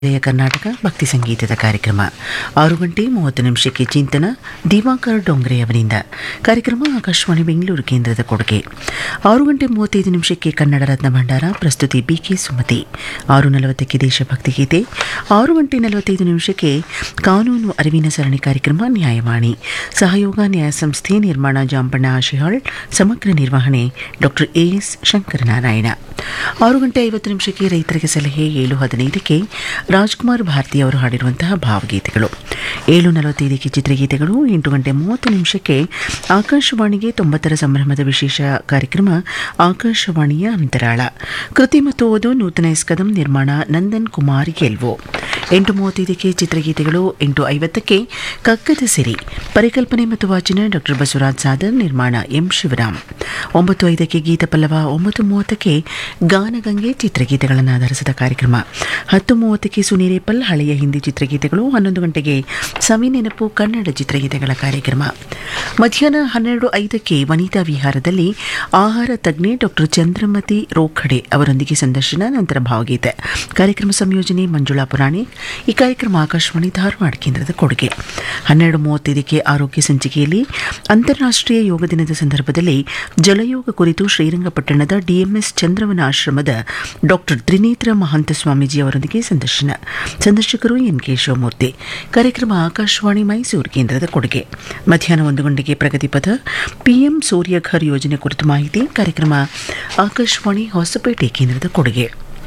ಜಯ ಕರ್ನಾಟಕ ಭಕ್ತಿ ಸಂಗೀತದ ಕಾರ್ಯಕ್ರಮ ಆರು ಗಂಟೆ ಮೂವತ್ತು ನಿಮಿಷಕ್ಕೆ ಚಿಂತನ ದಿವಾಕರ್ ಡೊಂಗ್ರೆ ಅವರಿಂದ ಕಾರ್ಯಕ್ರಮ ಆಕಾಶವಾಣಿ ಬೆಂಗಳೂರು ಕೇಂದ್ರದ ಕೊಡುಗೆ ಆರು ಗಂಟೆ ಮೂವತ್ತೈದು ನಿಮಿಷಕ್ಕೆ ಕನ್ನಡ ರತ್ನ ಭಂಡಾರ ಪ್ರಸ್ತುತಿ ಬಿಕೆ ಸುಮತಿ ಆರು ನಲವತ್ತಕ್ಕೆ ದೇಶಭಕ್ತಿ ಗೀತೆ ಆರು ಗಂಟೆ ನಲವತ್ತೈದು ನಿಮಿಷಕ್ಕೆ ಕಾನೂನು ಅರಿವಿನ ಸರಣಿ ಕಾರ್ಯಕ್ರಮ ನ್ಯಾಯವಾಣಿ ಸಹಯೋಗ ನ್ಯಾಯ ಸಂಸ್ಥೆ ನಿರ್ಮಾಣ ಜಾಂಬಣ್ಣ ಆಶಿಹಾಳ್ ಸಮಗ್ರ ನಿರ್ವಹಣೆ ಡಾಕ್ಟರ್ ಎ ಎಸ್ ಶಂಕರನಾರಾಯಣ ಆರು ಗಂಟೆ ಐವತ್ತು ನಿಮಿಷಕ್ಕೆ ರೈತರಿಗೆ ಸಲಹೆ ಏಳು ಹದಿನೈದಕ್ಕೆ ರಾಜ್ಕುಮಾರ್ ಭಾರತಿ ಅವರು ಹಾಡಿರುವಂತಹ ಭಾವಗೀತೆಗಳು ಏಳು ನಲವತ್ತೈದಕ್ಕೆ ಚಿತ್ರಗೀತೆಗಳು ಎಂಟು ಗಂಟೆ ಮೂವತ್ತು ನಿಮಿಷಕ್ಕೆ ಆಕಾಶವಾಣಿಗೆ ತೊಂಬತ್ತರ ಸಂಭ್ರಮದ ವಿಶೇಷ ಕಾರ್ಯಕ್ರಮ ಆಕಾಶವಾಣಿಯ ಅಂತರಾಳ ಕೃತಿ ಮತ್ತು ಓದು ನೂತನ ಎಸ್ಕದಂ ನಿರ್ಮಾಣ ನಂದನ್ ಕುಮಾರ್ ಗೆಲ್ವೋ ಎಂಟು ಮೂವತ್ತೈದಕ್ಕೆ ಚಿತ್ರಗೀತೆಗಳು ಎಂಟು ಐವತ್ತಕ್ಕೆ ಕಕ್ಕದ ಸಿರಿ ಪರಿಕಲ್ಪನೆ ಮತ್ತು ವಾಚನ ಡಾಕ್ಟರ್ ಬಸವರಾಜ್ ಸಾದರ್ ನಿರ್ಮಾಣ ಎಂ ಶಿವರಾಮ್ ಒಂಬತ್ತು ಐದಕ್ಕೆ ಗೀತ ಪಲ್ಲವ ಒಂಬತ್ತು ಮೂವತ್ತಕ್ಕೆ ಗಾನಗಂಗೆ ಚಿತ್ರಗೀತೆಗಳನ್ನು ಆಧರಿಸಿದ ಕಾರ್ಯಕ್ರಮ ಹತ್ತು ಮೂವತ್ತಕ್ಕೆ ಸುನೀರೇಪಲ್ ಹಳೆಯ ಹಿಂದಿ ಚಿತ್ರಗೀತೆಗಳು ಹನ್ನೊಂದು ಗಂಟೆಗೆ ಸವಿ ನೆನಪು ಕನ್ನಡ ಚಿತ್ರಗೀತೆಗಳ ಕಾರ್ಯಕ್ರಮ ಮಧ್ಯಾಹ್ನ ಹನ್ನೆರಡು ಐದಕ್ಕೆ ವನಿತಾ ವಿಹಾರದಲ್ಲಿ ಆಹಾರ ತಜ್ಞೆ ಡಾಕ್ಟರ್ ಚಂದ್ರಮತಿ ರೋಖಡೆ ಅವರೊಂದಿಗೆ ಸಂದರ್ಶನ ನಂತರ ಭಾವಗೀತೆ ಕಾರ್ಯಕ್ರಮ ಸಂಯೋಜನೆ ಮಂಜುಳಾ ಪುರಾಣಿಕ್ ಈ ಕಾರ್ಯಕ್ರಮ ಆಕಾಶವಾಣಿ ಧಾರವಾಡ ಕೇಂದ್ರದ ಕೊಡುಗೆ ಹನ್ನೆರಡು ಮೂವತ್ತೈದಕ್ಕೆ ಆರೋಗ್ಯ ಸಂಚಿಕೆಯಲ್ಲಿ ಅಂತಾರಾಷ್ಟ್ರೀಯ ಯೋಗ ದಿನದ ಸಂದರ್ಭದಲ್ಲಿ ಜಲಯೋಗ ಕುರಿತು ಶ್ರೀರಂಗಪಟ್ಟಣದ ಡಿಎಂಎಸ್ ಚಂದ್ರವನ ಆಶ್ರಮದ ಡಾಕ್ಟರ್ ತ್ರಿನೇತ್ರ ಮಹಾಂತ ಸ್ವಾಮೀಜಿ ಅವರೊಂದಿಗೆ ಸಂದರ್ಶನ ಸಂದರ್ಶಕರು ಎನ್ ಕೆ ಶಿವಮೂರ್ತಿ ಕಾರ್ಯಕ್ರಮ ಆಕಾಶವಾಣಿ ಮೈಸೂರು ಕೇಂದ್ರದ ಕೊಡುಗೆ ಮಧ್ಯಾಹ್ನ ಒಂದು ಗಂಟೆಗೆ ಪ್ರಗತಿಪಥ ಪಿಎಂ ಸೂರ್ಯಘರ್ ಯೋಜನೆ ಕುರಿತು ಮಾಹಿತಿ ಕಾರ್ಯಕ್ರಮ ಆಕಾಶವಾಣಿ ಹೊಸಪೇಟೆ ಕೇಂದ್ರದ ಕೊಡುಗೆ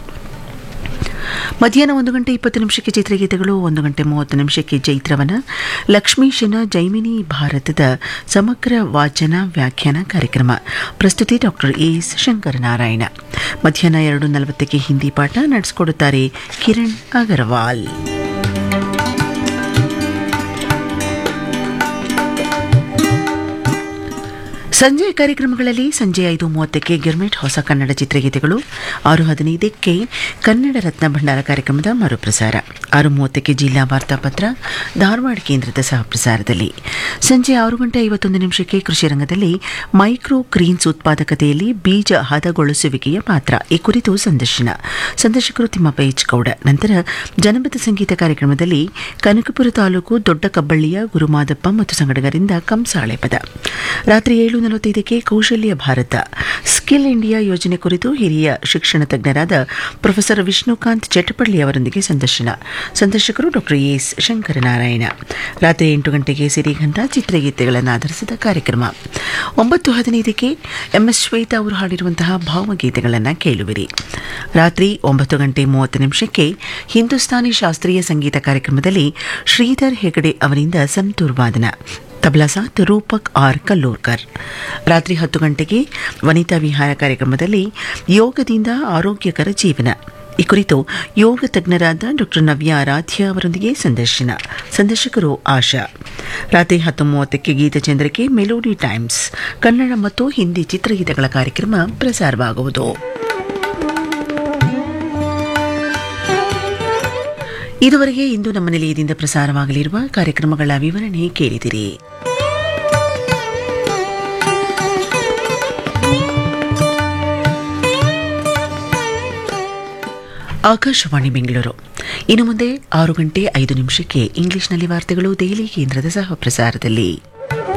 ಮಧ್ಯಾಹ್ನ ಒಂದು ಗಂಟೆ ಇಪ್ಪತ್ತು ನಿಮಿಷಕ್ಕೆ ಚಿತ್ರಗೀತೆಗಳು ಒಂದು ಗಂಟೆ ಮೂವತ್ತು ನಿಮಿಷಕ್ಕೆ ಚೈತ್ರವನ ಲಕ್ಷ್ಮೀಶನ ಜೈಮಿನಿ ಭಾರತದ ಸಮಗ್ರ ವಾಚನ ವ್ಯಾಖ್ಯಾನ ಕಾರ್ಯಕ್ರಮ ಪ್ರಸ್ತುತಿ ಡಾಕ್ಟರ್ ಎ ಎಸ್ ಶಂಕರನಾರಾಯಣ ಮಧ್ಯಾಹ್ನ ಎರಡು ನಲವತ್ತಕ್ಕೆ ಹಿಂದಿ ಪಾಠ ನಡೆಸಿಕೊಡುತ್ತಾರೆ ಕಿರಣ್ ಅಗರ್ವಾಲ್ ಸಂಜೆ ಕಾರ್ಯಕ್ರಮಗಳಲ್ಲಿ ಸಂಜೆ ಐದು ಮೂವತ್ತಕ್ಕೆ ಗಿರ್ಮೆಟ್ ಹೊಸ ಕನ್ನಡ ಚಿತ್ರಗೀತೆಗಳು ಆರು ಹದಿನೈದಕ್ಕೆ ಕನ್ನಡ ರತ್ನ ಭಂಡಾರ ಕಾರ್ಯಕ್ರಮದ ಮರುಪ್ರಸಾರ ಆರು ಮೂವತ್ತಕ್ಕೆ ಜಿಲ್ಲಾ ವಾರ್ತಾಪತ್ರ ಧಾರವಾಡ ಕೇಂದ್ರದ ಸಹಪ್ರಸಾರದಲ್ಲಿ ಸಂಜೆ ಆರು ಗಂಟೆ ಐವತ್ತೊಂದು ನಿಮಿಷಕ್ಕೆ ಕೃಷಿ ರಂಗದಲ್ಲಿ ಮೈಕ್ರೋ ಕ್ರೀನ್ಸ್ ಉತ್ಪಾದಕತೆಯಲ್ಲಿ ಬೀಜ ಹದಗೊಳಿಸುವಿಕೆಯ ಪಾತ್ರ ಈ ಕುರಿತು ಸಂದರ್ಶನ ಸಂದರ್ಶಕರು ತಿಮ್ಮಪ್ಪ ಎಚ್ ಗೌಡ ನಂತರ ಜನಪದ ಸಂಗೀತ ಕಾರ್ಯಕ್ರಮದಲ್ಲಿ ಕನಕಪುರ ತಾಲೂಕು ದೊಡ್ಡ ಕಬ್ಬಳ್ಳಿಯ ಗುರುಮಾದಪ್ಪ ಮತ್ತು ಸಂಗಡಗರಿಂದ ಕಂಸಾಳೆ ಪದ ರಾತ್ರಿ ಏಳು ನಲವತ್ತೈದಕ್ಕೆ ಕೌಶಲ್ಯ ಭಾರತ ಸ್ಕಿಲ್ ಇಂಡಿಯಾ ಯೋಜನೆ ಕುರಿತು ಹಿರಿಯ ಶಿಕ್ಷಣ ತಜ್ಞರಾದ ಪ್ರೊಫೆಸರ್ ವಿಷ್ಣುಕಾಂತ್ ಚಟಪಳ್ಳಿ ಅವರೊಂದಿಗೆ ಸಂದರ್ಶನ ಸಂದರ್ಶಕರು ಡಾಕ್ಟರ್ ಎಸ್ ಶಂಕರನಾರಾಯಣ ರಾತ್ರಿ ಎಂಟು ಗಂಟೆಗೆ ಸಿರಿಗಂಧ ಚಿತ್ರಗೀತೆಗಳನ್ನು ಆಧರಿಸಿದ ಕಾರ್ಯಕ್ರಮ ಒಂಬತ್ತು ಹದಿನೈದಕ್ಕೆ ಎಂಎಸ್ ಶ್ವೇತಾ ಅವರು ಹಾಡಿರುವಂತಹ ಭಾವಗೀತೆಗಳನ್ನು ಕೇಳುವಿರಿ ರಾತ್ರಿ ಒಂಬತ್ತು ಗಂಟೆ ಮೂವತ್ತು ನಿಮಿಷಕ್ಕೆ ಹಿಂದೂಸ್ತಾನಿ ಶಾಸ್ತ್ರೀಯ ಸಂಗೀತ ಕಾರ್ಯಕ್ರಮದಲ್ಲಿ ಶ್ರೀಧರ್ ಹೆಗಡೆ ಅವರಿಂದ ಸಂತೂರ್ ವಾದನ ತಬಲಾ ಸಾತ್ ರೂಪಕ್ ಆರ್ ಕಲ್ಲೂರ್ಕರ್ ರಾತ್ರಿ ಹತ್ತು ಗಂಟೆಗೆ ವನಿತಾ ವಿಹಾರ ಕಾರ್ಯಕ್ರಮದಲ್ಲಿ ಯೋಗದಿಂದ ಆರೋಗ್ಯಕರ ಜೀವನ ಈ ಕುರಿತು ಯೋಗ ತಜ್ಞರಾದ ಡಾಕ್ಟರ್ ನವ್ಯ ಆರಾಧ್ಯ ಅವರೊಂದಿಗೆ ಸಂದರ್ಶನ ಸಂದರ್ಶಕರು ಆಶಾ ರಾತ್ರಿ ಹತ್ತು ಮೂವತ್ತಕ್ಕೆ ಗೀತಚಂದ್ರಕ್ಕೆ ಮೆಲೋಡಿ ಟೈಮ್ಸ್ ಕನ್ನಡ ಮತ್ತು ಹಿಂದಿ ಚಿತ್ರಗೀತೆಗಳ ಕಾರ್ಯಕ್ರಮ ಪ್ರಸಾರವಾಗುವುದು ಇದುವರೆಗೆ ಇಂದು ನಮ್ಮ ನಿಲಯದಿಂದ ಪ್ರಸಾರವಾಗಲಿರುವ ಕಾರ್ಯಕ್ರಮಗಳ ವಿವರಣೆ ಕೇಳಿದಿರಿ ಆಕಾಶವಾಣಿ ಬೆಂಗಳೂರು ಇನ್ನು ಮುಂದೆ ಆರು ಗಂಟೆ ಐದು ನಿಮಿಷಕ್ಕೆ ಇಂಗ್ಲಿಷ್ನಲ್ಲಿ ವಾರ್ತೆಗಳು ದೆಹಲಿ ಕೇಂದ್ರದ ಸಹ ಪ್ರಸಾರದಲ್ಲಿ